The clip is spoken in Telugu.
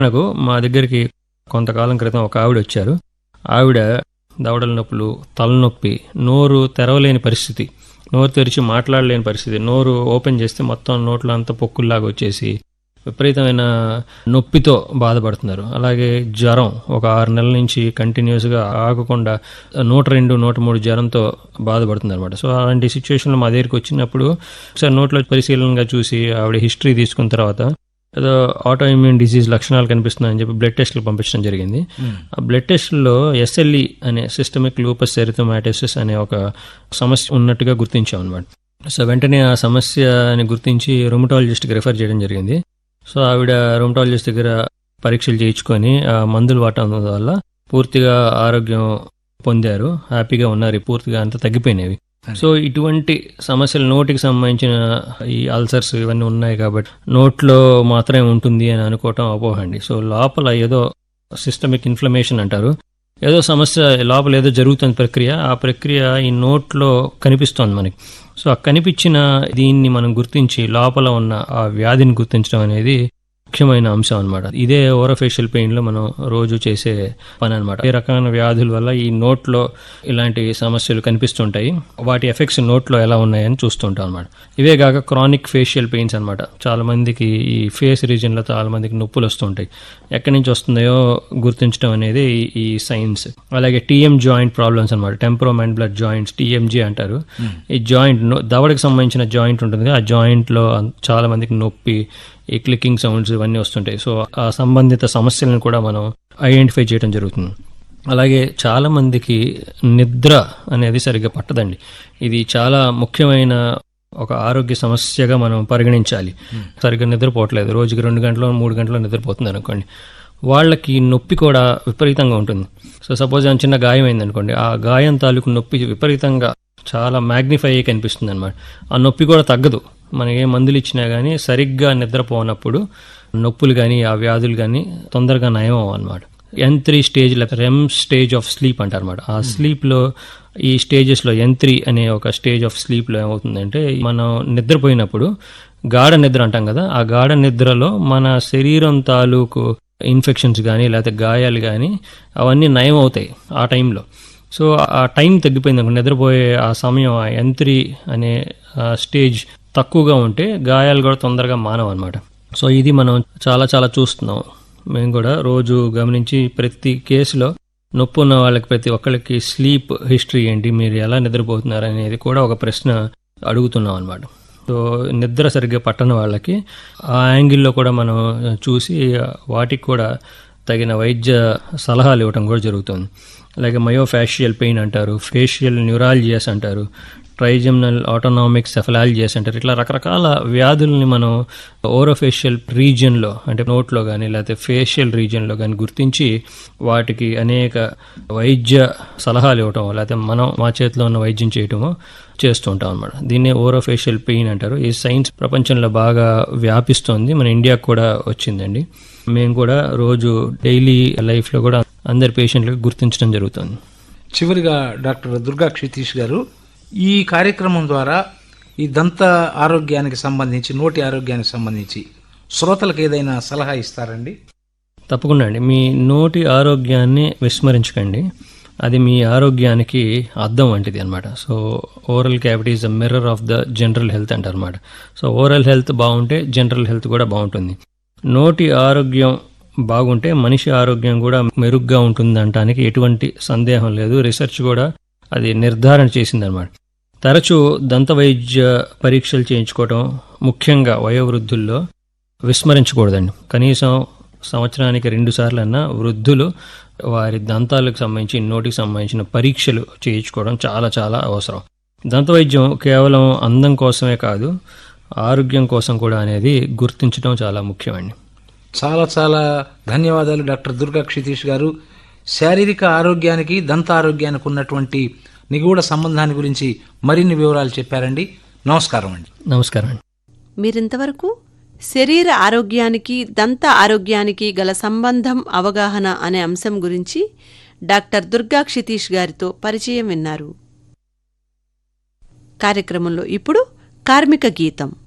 నాకు మా దగ్గరికి కొంతకాలం క్రితం ఒక ఆవిడ వచ్చారు ఆవిడ దవడల నొప్పులు తలనొప్పి నోరు తెరవలేని పరిస్థితి నోరు తెరిచి మాట్లాడలేని పరిస్థితి నోరు ఓపెన్ చేస్తే మొత్తం నోట్లో అంతా పొక్కుల్లాగా వచ్చేసి విపరీతమైన నొప్పితో బాధపడుతున్నారు అలాగే జ్వరం ఒక ఆరు నెలల నుంచి కంటిన్యూస్గా ఆగకుండా నూట రెండు నూట మూడు జ్వరంతో బాధపడుతుంది అనమాట సో అలాంటి సిచ్యువేషన్లో మా దగ్గరికి వచ్చినప్పుడు ఒకసారి నోట్లో పరిశీలనగా చూసి ఆవిడ హిస్టరీ తీసుకున్న తర్వాత ఏదో ఆటో ఇమ్యూన్ డిసీజ్ లక్షణాలు కనిపిస్తున్నాయని చెప్పి బ్లడ్ టెస్ట్లు పంపించడం జరిగింది ఆ బ్లడ్ టెస్ట్లో ఎస్ఎల్ఈ అనే సిస్టమిక్ లూపస్ ఎరిథోమాటోసిస్ అనే ఒక సమస్య ఉన్నట్టుగా గుర్తించాం అనమాట సో వెంటనే ఆ సమస్యని గుర్తించి రొమటాలజిస్ట్కి రిఫర్ చేయడం జరిగింది సో ఆవిడ రొమటాలజిస్ట్ దగ్గర పరీక్షలు చేయించుకొని ఆ మందులు వాడటం వల్ల పూర్తిగా ఆరోగ్యం పొందారు హ్యాపీగా ఉన్నారు పూర్తిగా అంతా తగ్గిపోయినవి సో ఇటువంటి సమస్యలు నోటికి సంబంధించిన ఈ అల్సర్స్ ఇవన్నీ ఉన్నాయి కాబట్టి నోట్లో మాత్రమే ఉంటుంది అని అనుకోవటం అపోహ అండి సో లోపల ఏదో సిస్టమిక్ ఇన్ఫ్లమేషన్ అంటారు ఏదో సమస్య లోపల ఏదో జరుగుతున్న ప్రక్రియ ఆ ప్రక్రియ ఈ నోట్లో కనిపిస్తోంది మనకి సో ఆ కనిపించిన దీన్ని మనం గుర్తించి లోపల ఉన్న ఆ వ్యాధిని గుర్తించడం అనేది ముఖ్యమైన అంశం అనమాట ఇదే ఓరోఫేషియల్ పెయిన్ లో మనం రోజు చేసే పని అనమాట ఈ రకమైన వ్యాధుల వల్ల ఈ నోట్లో ఇలాంటి సమస్యలు కనిపిస్తుంటాయి వాటి ఎఫెక్ట్స్ నోట్లో ఎలా ఉన్నాయని చూస్తుంటాం అనమాట ఇవే కాక క్రానిక్ ఫేషియల్ పెయిన్స్ అనమాట చాలా మందికి ఈ ఫేస్ రీజన్ లో చాలా మందికి నొప్పులు వస్తుంటాయి ఎక్కడి నుంచి వస్తుందో గుర్తించడం అనేది ఈ- ఈ సైన్స్ అలాగే టీఎం జాయింట్ ప్రాబ్లమ్స్ అనమాట టెంపరోమెంట్ బ్లడ్ జాయింట్స్ టీఎంజీ అంటారు ఈ జాయింట్ దవడకి సంబంధించిన జాయింట్ ఉంటుంది కదా, ఆ జాయింట్ లో చాలా మందికి నొప్పి ఈ క్లికింగ్ సౌండ్స్ ఇవన్నీ వస్తుంటాయి సో ఆ సంబంధిత సమస్యలను కూడా మనం ఐడెంటిఫై చేయడం జరుగుతుంది అలాగే చాలా మందికి నిద్ర అనేది సరిగ్గా పట్టదండి ఇది చాలా ముఖ్యమైన ఒక ఆరోగ్య సమస్యగా మనం పరిగణించాలి సరిగ్గా నిద్రపోవట్లేదు రోజుకి రెండు గంటలు మూడు గంటలు నిద్రపోతుంది అనుకోండి వాళ్ళకి నొప్పి కూడా విపరీతంగా ఉంటుంది సో సపోజ్ ఏమైనా చిన్న గాయం అయింది అనుకోండి ఆ గాయం తాలూకు నొప్పి విపరీతంగా చాలా మ్యాగ్నిఫై అయ్యి కనిపిస్తుంది అనమాట ఆ నొప్పి కూడా తగ్గదు మనకి ఏ మందులు ఇచ్చినా కానీ సరిగ్గా నిద్రపోనప్పుడు నొప్పులు కానీ ఆ వ్యాధులు కానీ తొందరగా నయం అనమాట ఎన్ త్రీ స్టేజ్ లేకపోతే రెమ్ స్టేజ్ ఆఫ్ స్లీప్ అంటారు అనమాట ఆ స్లీప్లో ఈ స్టేజెస్లో ఎన్ త్రీ అనే ఒక స్టేజ్ ఆఫ్ స్లీప్లో ఏమవుతుందంటే మనం నిద్రపోయినప్పుడు గాఢ నిద్ర అంటాం కదా ఆ గాఢ నిద్రలో మన శరీరం తాలూకు ఇన్ఫెక్షన్స్ కానీ లేకపోతే గాయాలు కానీ అవన్నీ నయం అవుతాయి ఆ టైంలో సో ఆ టైం తగ్గిపోయింది అనుకో నిద్రపోయే ఆ సమయం ఆ ఎన్ త్రీ అనే ఆ స్టేజ్ తక్కువగా ఉంటే గాయాలు కూడా తొందరగా మానవు అనమాట సో ఇది మనం చాలా చాలా చూస్తున్నాం మేము కూడా రోజు గమనించి ప్రతి కేసులో నొప్పి ఉన్న వాళ్ళకి ప్రతి ఒక్కళ్ళకి స్లీప్ హిస్టరీ ఏంటి మీరు ఎలా నిద్రపోతున్నారు అనేది కూడా ఒక ప్రశ్న అడుగుతున్నాం అనమాట సో నిద్ర సరిగ్గా పట్టని వాళ్ళకి ఆ యాంగిల్లో కూడా మనం చూసి వాటికి కూడా తగిన వైద్య సలహాలు ఇవ్వటం కూడా జరుగుతుంది అలాగే మయోఫాషియల్ పెయిన్ అంటారు ఫేషియల్ న్యూరాలజియస్ అంటారు ట్రైజమ్నల్ ఆటోనామిక్ సెఫలాలజియస్ అంటారు ఇట్లా రకరకాల వ్యాధుల్ని మనం ఓరోఫేషియల్ రీజియన్లో అంటే నోట్లో కానీ లేకపోతే ఫేషియల్ రీజియన్లో కానీ గుర్తించి వాటికి అనేక వైద్య సలహాలు ఇవ్వటం లేకపోతే మనం మా చేతిలో ఉన్న వైద్యం చేయటమో చేస్తూ ఉంటాం అనమాట దీన్నే ఓరోఫేషియల్ పెయిన్ అంటారు ఈ సైన్స్ ప్రపంచంలో బాగా వ్యాపిస్తోంది మన ఇండియాకు కూడా వచ్చిందండి మేము కూడా రోజు డైలీ లైఫ్లో కూడా అందరి పేషెంట్లకు గుర్తించడం జరుగుతుంది చివరిగా డాక్టర్ దుర్గా క్షితీష్ గారు ఈ కార్యక్రమం ద్వారా ఈ దంత ఆరోగ్యానికి సంబంధించి నోటి ఆరోగ్యానికి సంబంధించి శ్రోతలకు ఏదైనా సలహా ఇస్తారండి తప్పకుండా అండి మీ నోటి ఆరోగ్యాన్ని విస్మరించకండి అది మీ ఆరోగ్యానికి అద్దం వంటిది అనమాట so oral cavity is the mirror of the general health అంటారు అనమాట సో ఓరల్ హెల్త్ బాగుంటే జనరల్ హెల్త్ కూడా బాగుంటుంది నోటి ఆరోగ్యం బాగుంటే మనిషి ఆరోగ్యం కూడా మెరుగ్గా ఉంటుంది అనటానికి ఎటువంటి సందేహం లేదు రీసెర్చ్ కూడా అది నిర్ధారణ చేసిందనమాట తరచూ దంత వైద్య పరీక్షలు చేయించుకోవడం ముఖ్యంగా వయోవృద్ధుల్లో విస్మరించకూడదండి కనీసం సంవత్సరానికి రెండు సార్లన్నా వృద్ధులు వారి దంతాలకు సంబంధించి నోటికి సంబంధించిన పరీక్షలు చేయించుకోవడం చాలా చాలా అవసరం దంత వైద్యం కేవలం అందం కోసమే కాదు ఆరోగ్యం కోసం కూడా అనేది గుర్తించడం చాలా ముఖ్యమండి చాలా చాలా ధన్యవాదాలు డాక్టర్ దుర్గా క్షితీష్ గారు శారీరక ఆరోగ్యానికి దంత ఆరోగ్యానికి ఉన్నటువంటి నిగూఢ సంబంధాన్ని గురించి మరిన్ని వివరాలు చెప్పారండి నమస్కారం అండి నమస్కారం అండి మీరింతవరకు శరీర ఆరోగ్యానికి దంత ఆరోగ్యానికి గల సంబంధం అవగాహన అనే అంశం గురించి డాక్టర్ దుర్గా క్షితీష్ గారితో పరిచయం విన్నారు కార్యక్రమంలో ఇప్పుడు కార్మిక గీతం